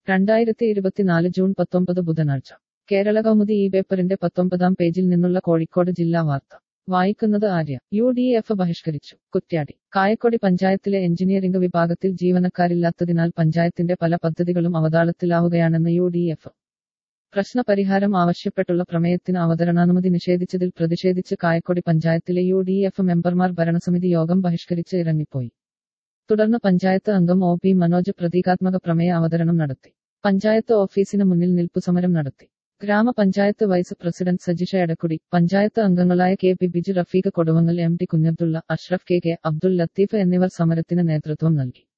രണ്ടായിരത്തി ഇരുപത്തിനാല് ജൂൺ പത്തൊമ്പത് ബുധനാഴ്ച കേരള കൗമുദി ഈ പേപ്പറിന്റെ പത്തൊമ്പതാം പേജിൽ നിന്നുള്ള കോഴിക്കോട് ജില്ലാ വാർത്ത വായിക്കുന്നത് ആര്യ യു ഡി എഫ് ബഹിഷ്കരിച്ചു കുറ്റ്യാടി കായക്കൊടി പഞ്ചായത്തിലെ എഞ്ചിനീയറിംഗ് വിഭാഗത്തിൽ ജീവനക്കാരില്ലാത്തതിനാൽ പഞ്ചായത്തിന്റെ പല പദ്ധതികളും അവതാളത്തിലാവുകയാണെന്ന് യു ഡി എഫ് പ്രശ്നപരിഹാരം ആവശ്യപ്പെട്ടുള്ള പ്രമേയത്തിന് അവതരണാനുമതി നിഷേധിച്ചതിൽ പ്രതിഷേധിച്ച് കായക്കൊടി പഞ്ചായത്തിലെ യു ഡി എഫ് മെമ്പർമാർ ഭരണസമിതി യോഗം ബഹിഷ്കരിച്ച് ഇറങ്ങിപ്പോയി തുടർന്ന് പഞ്ചായത്ത് അംഗം ഒ പി മനോജ് പ്രതീകാത്മക പ്രമേയ അവതരണം നടത്തി പഞ്ചായത്ത് ഓഫീസിന് മുന്നിൽ നിൽപ്പുസമരം നടത്തി ഗ്രാമപഞ്ചായത്ത് വൈസ് പ്രസിഡന്റ് സജിഷ എടക്കുടി പഞ്ചായത്ത് അംഗങ്ങളായ K P Biju Rafeeq Koduvangal M T Kunjabdulla Ashraf K K Abdul Latheef എന്നിവർ സമരത്തിന് നേതൃത്വം നൽകി